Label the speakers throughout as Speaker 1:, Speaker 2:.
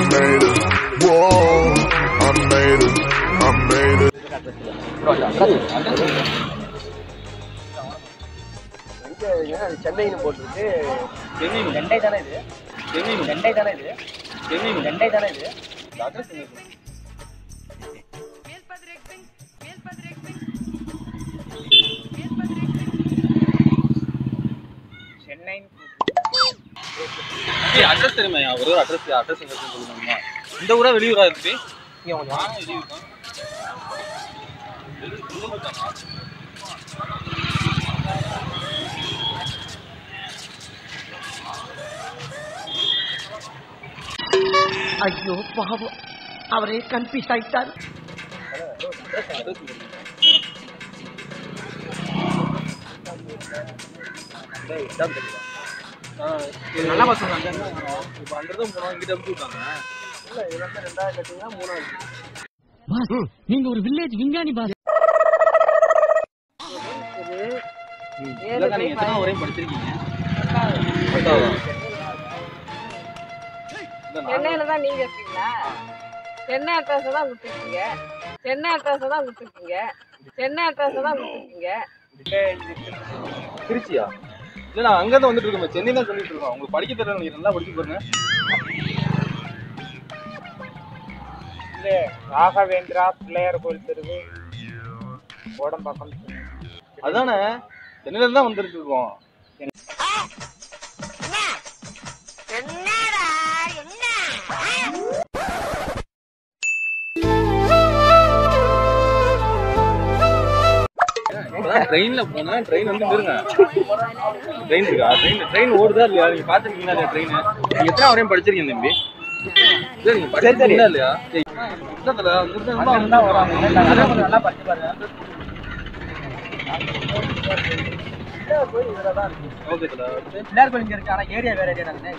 Speaker 1: made it. Whoa, I made it. I made it.
Speaker 2: சென்னைன்னு போட்டுருக்கு
Speaker 3: சென்னை
Speaker 2: சென்னை தானே இது
Speaker 3: சென்னை
Speaker 2: சென்னை தானே இது
Speaker 3: சென்னை
Speaker 2: சென்னை தானே இது
Speaker 3: அட்ரஸ்
Speaker 2: சென்னை
Speaker 3: அட்ரஸ் தெரியுமா ஒரு ஒரு அட்ரஸ் அட்ரஸ் எங்க இருக்குன்னு சொல்லுங்க இந்த ஊரா வெளியூரா இருக்கு
Speaker 2: இங்க கொஞ்சம்
Speaker 3: நான் வெளியூர் தான் வெளியூர் தானா?
Speaker 4: ஐயோ பாவம் அவரே கன்ஃபியூஸ் ஆயிட்டார்
Speaker 3: அட்ரஸ் தெரியுமா? ஆ, இது
Speaker 2: நல்ல பசங்க
Speaker 3: இப்போ அங்க தான் போனோம் இங்கிட்ட அனுப்பிச்சு விட்டாங்க
Speaker 2: இல்ல இது வந்து ரெண்டாவது கட்டிங்கன்னா மூணாவது
Speaker 4: நீங்க ஒரு வில்லேஜ் விஞ்ஞானி பாஸ்
Speaker 3: இல்லைக்கா, நீங்க எத்தனை வரையும் படிச்சிருக்கீங்க பத்தாவதா? இல்ல, நான்
Speaker 5: சென்னையில தான் நீங்க இருக்கீங்களா சென்னை அட்ரஸ் தான் கொடுத்துருக்கீங்க சென்னை அட்ரஸ் தான் கொடுத்துருக்கீங்க சென்னை அட்ரஸ் தான் கொடுத்துருக்கீங்க
Speaker 3: திருச்சியா இல்ல நான் அங்க தான் வந்துட்டு இருக்கோம் சென்னை தான் சொல்லிட்டு இருக்கோம் உங்களுக்கு படிக்க தெரியல நீங்க நல்லா படிக்க பாருங்க
Speaker 2: ராகவேந்திரா பிள்ளையார் கோயில் தெருவு கோடம்பாக்கம்
Speaker 3: அதானே சென்னையில தான் வந்துட்டு இருக்கோம் ட்ரெயின்ல போனா ட்ரெயின் வந்து நிறுங்க ட்ரெயின் இருக்கா ட்ரெயின் ட்ரெயின் ஓடுதா இல்லையா நீங்க பாத்துருக்கீங்களா இல்லையா ட்ரெயின் நீங்க எத்தனை வரையும் படிச்சிருக்கீங்க தம்பி இல்ல நீங்க படிச்சிருக்கீங்களா இல்லையா சரி. இல்ல தல, அங்கிருந்து தான் வராங்க.
Speaker 2: நல்லா படிச்சு பாருங்க
Speaker 3: ஓகே தல.
Speaker 2: பிள்ளையார் கோயில் இங்க இருக்கு ஆனா ஏரியா வேற ஏரியா தானே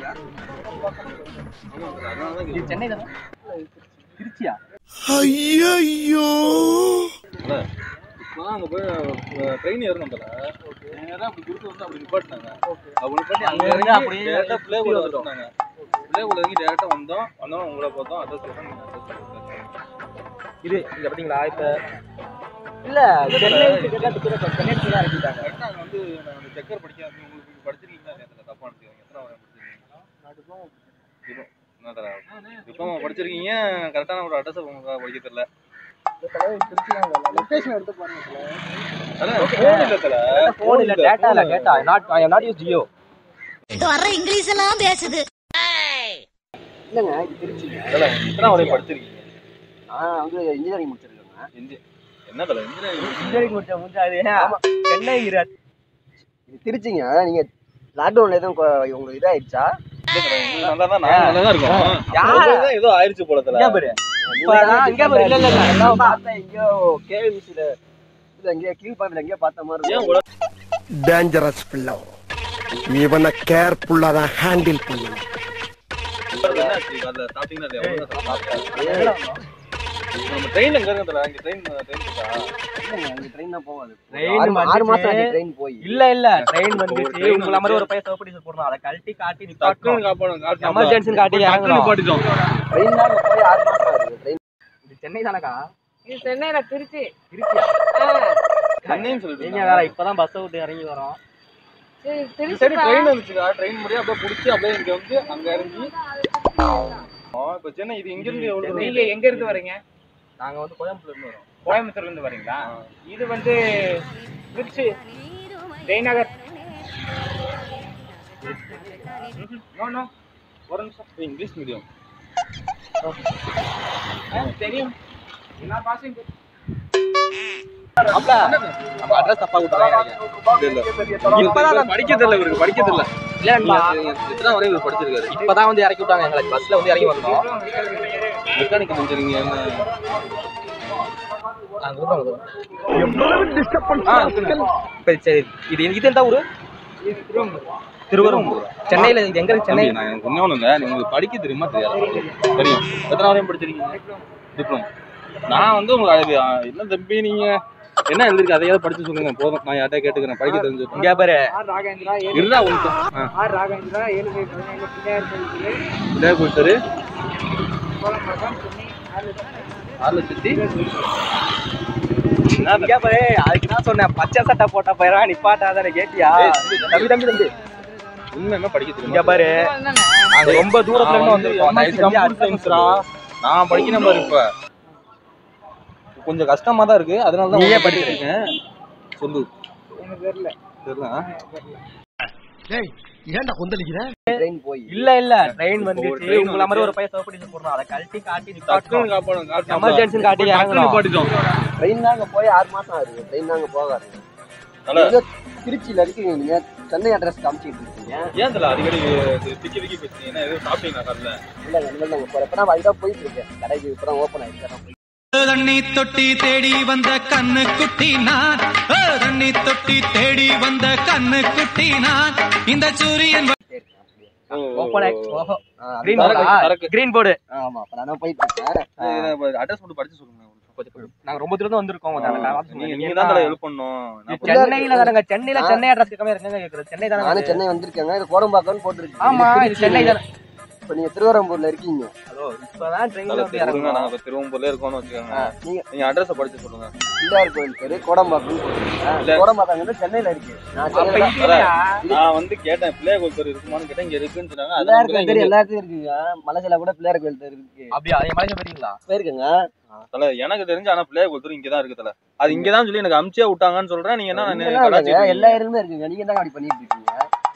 Speaker 3: அதனால தான்
Speaker 2: இது சென்னை தானே திருச்சியா
Speaker 1: ஐயோ
Speaker 3: இல்ல, இப்பதான் அங்க போய் ட்ரெயின் ஏறணும் போல நேரா அப்படி குறுக்க வந்து அப்படி நிப்பாட்டினாங்க அப்படி நிப்பாட்டி அங்க
Speaker 2: அங்க
Speaker 3: இறங்கி
Speaker 2: இருந்து
Speaker 3: அப்படியே
Speaker 2: அப்படியே
Speaker 3: டேரக்டா பிளே கூட
Speaker 2: வந்துட்டோம்.
Speaker 3: வந்துட்டாங்க பிளே கூட இறங்கி டேரக்டா வந்தோம் வந்தோம் உங்களை பார்த்தோம் அட்ரஸ் சொல்றேன்
Speaker 2: இது இங்க பாத்தீங்களா இப்ப இல்ல சென்னை சென்னை தான் இறக்கிட்டாங்க
Speaker 3: கரெக்டா அங்க வந்து நான் அந்த செக்கர் படிக்காம உங்களுக்கு படிச்சிருக்கீங்களா இல்லையா தெரியல தப்பா நினைச்சுக்கோங்க எத்தனை வரை படிச்சிருக்கீங்க இப்போ என்ன தர டிப்ளமோ படிச்சிருக்கீங்க கரெக்டான ஒரு அட்ரஸ் உங்களுக்கு படிக்க தெரியல
Speaker 2: லொகேஷன் எடுத்து பாருங்க
Speaker 3: அதான் phone இல்ல தல.
Speaker 2: போன் இல்ல டேட்டா இல்ல data not I not use Jio
Speaker 6: வர்ற இங்கிலீஷ் எல்லாம் பேசுது
Speaker 2: இல்லங்க இது திருச்சிங்க
Speaker 3: தல, எத்தனை வரையும் படிச்சிருக்கீங்க
Speaker 2: நான் வந்து இன்ஜினியரிங் முடிச்சிருக்கேங்க
Speaker 3: இந்தி- என்ன தல இன்ஜினியரிங்
Speaker 2: இன்ஜினியரிங் முடிச்ச முடிச்சாது சென்னை இரு இது திருச்சிங்க நீங்க லாக்டவுன்ல எதுவும் கொ- உங்களுக்கு இதாயிடுச்சா
Speaker 3: நல்லா தான் நான் நல்லா தான் இருக்கோம்
Speaker 2: யார்?
Speaker 3: உங்களுக்கு தான் ஏதோ ஆயிடுச்சு போல தல
Speaker 2: இங்க பாரு இங்க பாரு இல்ல இல்ல இல்ல நான் பார்த்தேன் எங்கேயோ கேவிசில இல்ல எங்கேயோ கீழ்பாட்டில எங்கேயோ பார்த்த மாதிரி
Speaker 3: ஏன்
Speaker 2: இருக்கு.
Speaker 3: உலக
Speaker 1: டேஞ்சரஸ் பிள்ளை இவனை கேர்ஃபுல்லா தான் ஹேண்டில் பண்ணணும்
Speaker 3: என்னாச்சு? அதுல சாப்பிட்டீங்களா இல்லையா? ஒழுங்கா சாப்பிட்டா. நம்ம ட்ரெயின் எங்க இருக்கு தல? இங்க ட்ரெயின் ட்ரெயின் இருக்கா?
Speaker 2: இல்லைங்க, இங்க ட்ரெயின் தான் போகாது
Speaker 7: Train
Speaker 2: ஆறு மா- ஆறு மாசம்
Speaker 7: வந்துச்சு.
Speaker 2: ஆச்சு ட்ரெயின் போய்
Speaker 7: இல்ல இல்ல ட்ரெயின் வந்துச்சு
Speaker 3: train
Speaker 7: உங்கள மாதிரி
Speaker 3: வந்துச்சு.
Speaker 7: ஒரு பையன் சிவப்பு டீசல் போடணும் அதை கழட்டி காட்டி
Speaker 3: டக்குன்னு
Speaker 7: நிப்பாட்டணும்
Speaker 3: காப்பாடு- காட்டினாப்ல.
Speaker 7: Emergency காட்டி
Speaker 3: டக்குன்னு
Speaker 7: இறங்கணும்.
Speaker 3: நிப்பாட்டிட்டோம்.
Speaker 2: ட்ரெயின் தான் இங்க போய் ஆறு மாசம் ஆகுது ட்ரெயின்
Speaker 7: இது சென்னை தானக்கா
Speaker 5: இது சென்னையில திருச்சி
Speaker 7: திருச்சியா
Speaker 5: ஆ,
Speaker 3: சென்னைன்னு சொல்லிட்டு
Speaker 7: நீங்க
Speaker 3: இருந்தாங்க.
Speaker 7: வேற இப்பதான் பஸ் விட்டு இறங்கி வரோம்
Speaker 5: சரி,
Speaker 3: இந்த
Speaker 5: திருச்சி
Speaker 3: சைடு
Speaker 5: தான்.
Speaker 3: ட்ரெயின் வந்துச்சுக்கா ட்ரெயின் முடியா அப்படியே புடிச்சு அப்படியே இங்க வந்து அங்க இறங்கி ஆ, இப்ப சென்னை இது இங்க இருந்து எவ்வளவு தூரம்?
Speaker 2: நீங்க எங்க இருந்து வரீங்க
Speaker 7: நாங்க வந்து கோயம்புத்தூர்ல இருந்து வரோம்
Speaker 2: கோயம்புத்தூர்ல இருந்து வரீங்களா இது வந்து திருச்சி ஜெயநகர் நோ நோ ஒரு நிமிஷம்
Speaker 3: இது இங்கிலீஷ் மீடியம்
Speaker 2: ஆ, தெரியும் நான் பாசிங்
Speaker 7: அப்ப நம்ம அட்ரஸ் தப்பா விட்டுறாங்க
Speaker 3: இல்ல இல்ல இப்பதான் நான் படிக்க தெரியல இவருக்கு படிக்க தெரியல
Speaker 7: இல்ல
Speaker 3: எத்தனை வரை இவர் படிச்சிருக்காரு
Speaker 7: இப்பதான் வந்து இறக்கி விட்டாங்க எங்களை பஸ்ல வந்து இறங்கி வந்தோம்
Speaker 3: மெக்கானிக்கல் இன்ஜினியரிங் என்ன
Speaker 7: நாங்க ஊர்ல ஆ, இப்ப சரி இது இது எந்த ஊரு திருவரம்பூர் சென்னையில இது எங்க இருக்கு சென்னை
Speaker 3: தம்பி, நான் எனக்கு ஒண்ணே ஒண்ணு இல்ல நீங்க உங்களுக்கு படிக்க தெரியுமா தெரியாது தெரியும் எத்தனை வரையும் படிச்சிருக்கீங்க டிப்ளமோ நான் வந்து உங்களுக்கு அது, ஆ, என்ன தம்பி நீங்க என்ன எழுதிருக்கு அதையாவது படிச்சு சொல்லுங்க போதும் நான் யார்கிட்ட கேட்டுக்கிறேன் படிக்க தெரிஞ்சு
Speaker 7: இங்க பாரு
Speaker 2: ஆர் ராகேந்திரா ஏழு
Speaker 3: இருந்தா உங்களுக்கு
Speaker 2: ஆர் ராகேந்திரா ஏழு பேர் பதினேழு பிள்ளையார் கோயில்
Speaker 3: விளையாட்டு தெரு ஆறு லட்சத்தி
Speaker 2: இங்க பாரு அதுக்கு தான் சொன்னேன் பச்சை சட்டை போட்ட பையரா நிப்பாட்டாதானே கேட்டியா
Speaker 3: ஏய்,
Speaker 2: தம்பி தம்பி தம்பி
Speaker 3: உண்மையுமே படிக்க தெரியுமா?
Speaker 2: இங்க பாரு
Speaker 5: என்னண்ணே?
Speaker 2: நாங்க ரொம்ப தூரத்துல
Speaker 3: நான்
Speaker 2: இருந்து
Speaker 3: வந்து
Speaker 2: வந்திருக்கோம்
Speaker 3: MSc
Speaker 2: தயவு செஞ்சு
Speaker 3: computer science டா. நான் படிக்கணும் பாரு இப்ப கொஞ்சம் கஷ்டமா தான் இருக்கு அதனால தான்
Speaker 2: நீயே
Speaker 3: உனக்கு படிச்சிருக்கேன் சொல்லு தெரியல
Speaker 1: டேய் ஏன்டா கொந்தளிக்கிற
Speaker 2: ட்ரெயின் போய் இல்ல இல்ல ட்ரெயின் வந்துச்சு
Speaker 3: train
Speaker 2: உங்கள மாதிரி
Speaker 3: வந்துச்சு.
Speaker 2: ஒரு பையன் சோப்படி போடுறோம் அதை கழட்டி காட்டி
Speaker 3: டக்குனு
Speaker 2: நிப்பாட்டணும்
Speaker 3: காப்பாடு, காப்பாடு.
Speaker 2: எமர்ஜென்சின்னு காட்டி
Speaker 3: டக்குனு
Speaker 2: இறங்கணும்.
Speaker 3: நிப்பாட்டிட்டோம்.
Speaker 2: ட்ரெயின் தாங்க போய் ஆறு மாசம் ஆகுது ட்ரெயின் தாங்க போகாது
Speaker 3: தல,
Speaker 2: திருச்சியில இருக்கீங்க நீங்க சென்னை அட்ரஸ் காமிச்சிட்டு இருக்கீங்க
Speaker 3: ஏன் தல அடிக்கடி இது திக்கி திக்கி பேசுறீங்க என்ன எதுவும் சாப்பிட்டீங்களா காலைல
Speaker 2: இல்ல இனிமேல் நாங்க போறோம் இப்ப நான் வழிதான் போயிட்டு இருக்கேன் கடைக்கு இப்பதான் ஓப்பன் ஆயிடுச்சு
Speaker 8: தண்ணி தொட்டி தேடி வந்த கண்ணு குட்டி நான் ஓ, தண்ணி தொட்டி தேடி வந்த கண்ணு குட்டி நான் இந்த சூரியன்
Speaker 2: ஓப்பன் ஆயிடுச்சு ஓஹோ
Speaker 3: Green
Speaker 2: கிரீன்
Speaker 3: சரக்கு,
Speaker 2: போர்டு
Speaker 3: சரக்கு.
Speaker 2: கிரீன் போர்டு ஆமா அப்ப நான் போயிட்டு இருக்கேன்
Speaker 3: அட்ரஸ் மட்டும் படிச்சு சொல்லுங்க கொஞ்சம் கொஞ்சம்.
Speaker 2: நாங்க ரொம்ப தூரம் தான் வந்திருக்கோம் அந்த அந்த காலத்துல
Speaker 3: நீங்க
Speaker 2: நீங்க
Speaker 3: நீங்க தான் தல ஹெல்ப் பண்ணணும் நான்
Speaker 2: இது சென்னையில தானங்க சென்னையில சென்னை அட்ரஸ் கேட்காம இருக்கங்க கேக்குறது சென்னை தானே
Speaker 9: நானே சென்னை வந்திருக்கேங்க இது கோடம்பாக்கம்னு போட்டுருக்கு
Speaker 2: ஆமா இது சென்னை தானே
Speaker 9: இப்ப நீங்க திருவரம்பூர்ல இருக்கீங்க
Speaker 2: ஹலோ இப்பதான் ட்ரெயின்ல
Speaker 3: தல
Speaker 2: வந்து
Speaker 3: கொடுங்க
Speaker 2: இறங்கணும்
Speaker 3: நாங்க இப்ப திருவம்பூர்ல இருக்கோம்னு வச்சுக்கோங்க
Speaker 9: நீங்க
Speaker 3: நீங்க அட்ரஸ் படிச்சு சொல்லுங்க
Speaker 9: பிள்ளையார் கோயில் பேரு கோடம்பாக்கம்னு
Speaker 3: இல்ல.
Speaker 9: போட்டுருக்கு கோடம்பாக்கம் சென்னையில இருக்கு நான்
Speaker 2: அப்ப
Speaker 9: சென்னையில
Speaker 2: இது இல்லையா?
Speaker 3: நான் வந்து கேட்டேன் பிள்ளைய கோயில் தெரு இருக்குமான்னு கேட்டேன் இங்க இருக்குன்னு சொன்னாங்க
Speaker 9: பிள்ளையார்
Speaker 3: அதனால
Speaker 9: கோயில் தெரு
Speaker 3: இங்க-
Speaker 9: எல்லா இடத்துலயும் இருக்குங்க மலைசில கூட பிள்ளையார் கோயில் தெரு இருக்கு
Speaker 2: அப்படியா அதே மலைக்கு போறீங்களா
Speaker 9: போயிருக்குங்க
Speaker 3: தல எனக்கு தெரிஞ்சு ஆனா பிள்ளைய கோயில் தெரு இங்கதான் இருக்கு தல அது இங்கதான் சொல்லி எனக்கு அமிச்சே விட்டாங்கன்னு சொல்றேன் நீங்க என்ன
Speaker 9: இங்கெல்லாம்
Speaker 3: என்ன
Speaker 9: இல்லைங்க,
Speaker 3: கலாச்சிட்டு
Speaker 9: எல்லா
Speaker 3: இருக்கீங்க?
Speaker 9: இடமுமே இருக்குங்க நீங்க தான் அப்படி பண்ணிட்டு இருக்கீங்க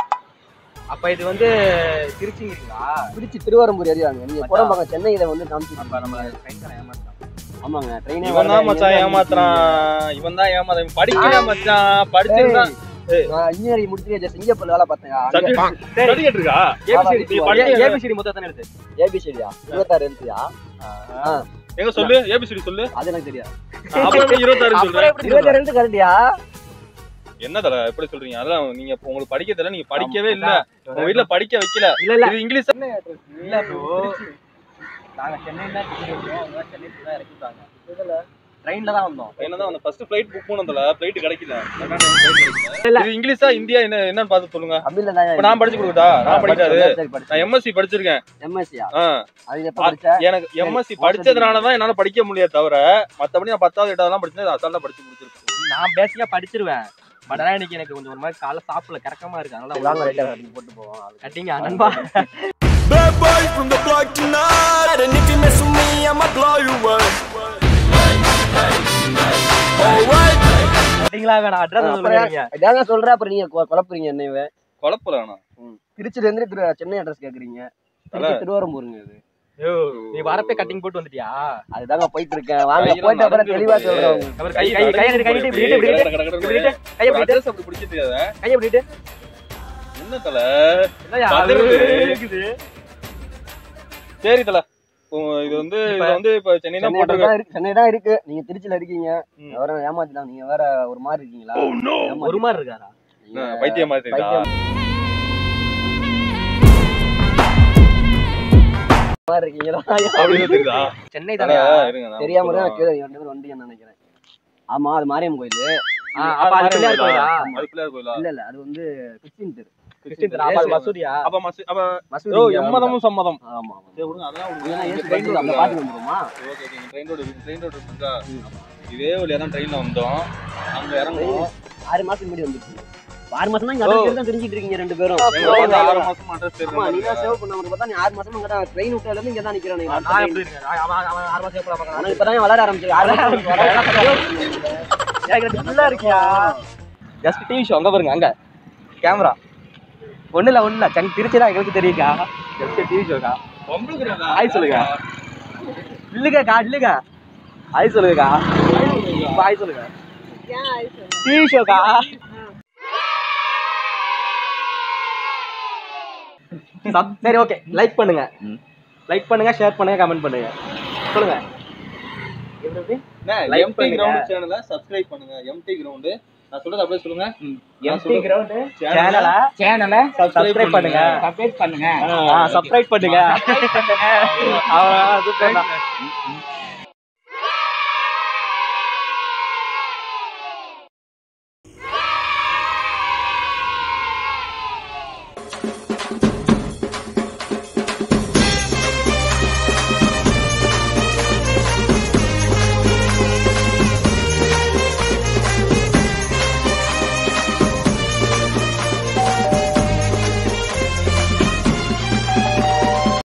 Speaker 2: அப்ப இது வந்து திருச்சிங்கிறீங்களா
Speaker 9: திருச்சி திருவரம்பூர் ஏரியாங்க நீங்க கோடம்பாக்கம் சென்னையில வந்து காமிச்சிட்டு
Speaker 2: அப்ப நம்ம ட்ரெயின் தானே ஏமாத்தலாம்
Speaker 9: ஆமாங்க ட்ரெயினே
Speaker 3: இவன் தான் மச்சான் ஏமாத்துறான் இவன் தான் ஏமாத்த படிக்கல மச்சான் படிச்சிருந்தான்
Speaker 9: நான் இன்ஜினியரிங் முடிச்சுட்டு சிங்கப்பூர்ல வேலை பார்த்தேன்
Speaker 3: சர்டிபிகேட் இருக்கா
Speaker 2: ஏபிசிடி
Speaker 3: நீ படிக்க-
Speaker 2: ஏபிசிடி மொத்தம் தானே இருக்கு
Speaker 9: ஏபிசிடியா இருபத்தாறு எழுத்துயா
Speaker 3: எங்க சொல்லு ஏபிசிடி சொல்லு
Speaker 9: அது எனக்கு தெரியாது
Speaker 3: அப்புறம் எப்படி இருபத்தாறு சொல்றேன்
Speaker 9: இருபத்தாறு எழுத்து கரெக்டியா
Speaker 3: என்ன தல எப்படி சொல்றீங்க அதெல்லாம் நீங்க இப்ப உங்களுக்கு படிக்க தெரியல நீங்க படிக்கவே இல்ல உங்க வீட்ல படிக்க வைக்கல
Speaker 2: இல்ல இல்ல
Speaker 3: இது இங்கிலீஷ்
Speaker 2: இல்ல ப்ரோ நாங்க சென்னையில தான் டிக்கெட் எடுத்தோம் அவங்க சென்னைக்கு தான் இறக்கிட்டாங்க இதுல ட்ரெயின்ல தான் வந்தோம்
Speaker 3: என்னதான் அந்த ஃபர்ஸ்ட் ஃளைட் புக் பண்ணதுல ஃளைட் கிடைக்கல இது இங்கிலீஷா இந்தியா என்ன என்னன்னு பார்த்து சொல்லுங்க
Speaker 9: தமிழ்ல தான்
Speaker 3: இப்ப நான் படிச்சு கொடுக்கட்டா நான் படிக்காது
Speaker 9: சரி, படிச்சேன்.
Speaker 3: நான் எம்எஸ்சி படிச்சிருக்கேன்
Speaker 9: எம்எஸ்சியா
Speaker 3: ஆ.
Speaker 9: அது எப்ப படிச்ச
Speaker 3: எனக்கு எம்எஸ்சி படிச்சதுனால தான் என்னால படிக்க முடியாது தவிர மத்தபடி நான் பத்தாவது எட்டாவதுலாம் படிச்சேன் அசால்ட்டா படிச்சு முடிச்சிருக்கேன்
Speaker 2: நான் பேசிக்கா படிச்சிருவேன் பட் ஆனா இன்னைக்கு எனக்கு கொஞ்சம் ஒரு மாதிரி காலை சாப்பிடல கறக்கமா இருக்கு அதனால
Speaker 9: வாங்க
Speaker 2: வாங்க
Speaker 9: ரைட்டா கட்டிங் போட்டு போவோம்
Speaker 2: கட்டிங்க நண்பா
Speaker 8: Bad boy from the block tonight And if you mess with me I'ma blow you away Alright
Speaker 2: கட்டிங்களா வேணாம் அட்ரஸ் சொல்லுங்க
Speaker 9: இதாங்க சொல்றேன் அப்புறம் நீங்க கொ- குழப்புறீங்க என்னையவே
Speaker 3: குழப்பல வேணாம்
Speaker 9: திருச்சில இருந்து திரு- சென்னை அட்ரஸ் கேக்குறீங்க திருச்சி திருவாரம்பூருங்க இது
Speaker 2: யோ நீ வரப்பே கட்டிங் போட்டு வந்துட்டியா
Speaker 9: அதுதாங்க போயிட்டு இருக்கேன் வாங்க
Speaker 3: கையெல்லாம்
Speaker 9: போயிட்டு அப்புறம்
Speaker 3: நடுங்குது.
Speaker 9: தெளிவா சொல்றேன்
Speaker 2: அவர் கை கை கை கை கை இப்படி இப்படி
Speaker 3: கட, கட, கட,
Speaker 2: இப்படி
Speaker 3: கட.
Speaker 2: கை இப்படி
Speaker 3: address அப்படி பிடிக்க தெரியாத
Speaker 2: கை இப்படி
Speaker 3: என்ன தல
Speaker 2: என்னயா
Speaker 3: பதறுது.
Speaker 2: இருக்குது
Speaker 3: சரி தல இப்போ இது வந்து இது வந்து இப்ப சென்னை தான்
Speaker 9: சென்னை
Speaker 3: போட்டிருக்கு
Speaker 9: தான் இருக்கு சென்னை தான் இருக்கு நீங்க திருச்சியில இருக்கீங்க
Speaker 3: ம்.
Speaker 9: வேற ஏமாத்திட்டாங்க நீங்க வேற ஒரு மாதிரி இருக்கீங்களா ஏமாத்தி-
Speaker 2: ஒரு மாதிரி இருக்காரா
Speaker 9: நீங்க
Speaker 3: என்ன, பைத்தியம் மாதிரி தெரியுதா?
Speaker 9: பைத்தியம் மாதிரி இருக்கீங்களா
Speaker 3: அப்படின்னு தெரியுதா
Speaker 2: சென்னை
Speaker 3: தல,
Speaker 2: தானே
Speaker 3: இருங்க நான்
Speaker 9: தெரியாம தான்
Speaker 3: சொல்றேன்.
Speaker 9: கீழே ரெண்டு பேரும் வண்டின்னு நினைக்கிறேன் ஆமா அது மாரியம் கோயில்
Speaker 2: அப்ப அது பிள்ளையார் கோயிலா
Speaker 3: அது பிள்ளையார் கோயிலா
Speaker 9: இல்ல இல்ல அது வந்து கிறிஸ்டின் தெரு
Speaker 2: கிறிஸ்டின் தெரு. அப்ப அது மசூதியா
Speaker 3: அப்ப மசி- அப்ப
Speaker 9: மசூதி
Speaker 3: ஓ
Speaker 9: இங்க
Speaker 3: எம்மதமும் சம்மதம்
Speaker 9: ஆமா ஆமா
Speaker 3: சரி விடுங்க அதெல்லாம் விடுங்க.
Speaker 9: இல்லைன்னா
Speaker 3: இங்க
Speaker 9: ஏசு
Speaker 3: train
Speaker 9: பைபிள்
Speaker 3: road
Speaker 9: அந்த
Speaker 3: இருக்கா?
Speaker 9: பாட்டு வந்துருமா
Speaker 3: சரி, okay, okay. train road இருக்கு. train road இருக்கா? இதே வழியா தான் ட்ரெயின்ல வந்தோம் அங்க இறங்குவோம்
Speaker 9: ஆறு மாசம் முன்னாடி வந்துருச்சு ஆறு மாசம் தான் இங்க அட்ரஸ் தான் தெரிஞ்சிட்டு இருக்கீங்க ரெண்டு பேரும்
Speaker 3: எங்க வந்து ஆறு மாசம் அட்ரஸ்
Speaker 9: ஆமா நீ தான் சேவ் பண்ண பார்த்தா நீ ஆறு மாசம் இங்க தான் ட்ரெயின் விட்டால இருந்து இங்க தான் நிக்கிறேன் நீ.
Speaker 2: நான் எப்படி இருக்கேன் அவன் அவன் அவன் ஆறு மாசம் எப்போ
Speaker 9: ஆனா இப்பதான் வளர ஆரம்பிச்சு ஆறு மாசம்
Speaker 2: எனக்கு நல்லா இருக்கியா ஜஸ்ட் டிவி ஷோ அங்க பாருங்க அங்க கேமரா ஒண்ணு இல்ல ஒண்ணு இல்ல சென்னை திருச்சி தான் எங்களுக்கு தெரியுக்கா ஜஸ்ட் டிவி ஷோக்கா ஹாய் சொல்லுங்க இல்லுங்கக்கா இல்லுங்க ஹாய் சொல்லுங்கக்கா ஹாய் சொல்லுங்க
Speaker 5: ஏன் ஆயிடுச்சு
Speaker 2: டிவி ஷோக்கா சரி ஓகே லைக் பண்ணுங்க லைக் பண்ணுங்க ஷேர் பண்ணுங்க கமெண்ட் பண்ணுங்க சொல்லுங்க எப்படி Like
Speaker 3: எம்டி
Speaker 2: பண்ணுங்க.
Speaker 3: கிரவுண்ட் சேனலை சப்ஸ்கிரைப் பண்ணுங்க எம்டி கிரவுண்ட் நான் சொல்றது அப்படியே சொல்லுங்க நான்
Speaker 2: எம்டி
Speaker 3: சொல்றது-
Speaker 2: கிரவுண்ட்
Speaker 3: channel
Speaker 2: சேனலை
Speaker 4: சேனலை
Speaker 2: சப்ஸ்கிரைப் பண்ணுங்க
Speaker 4: சப்ஸ்கிரைப் பண்ணுங்க
Speaker 2: ஆ சப்ஸ்கிரைப் பண்ணுங்க அவ்வளவுதான், super தான்.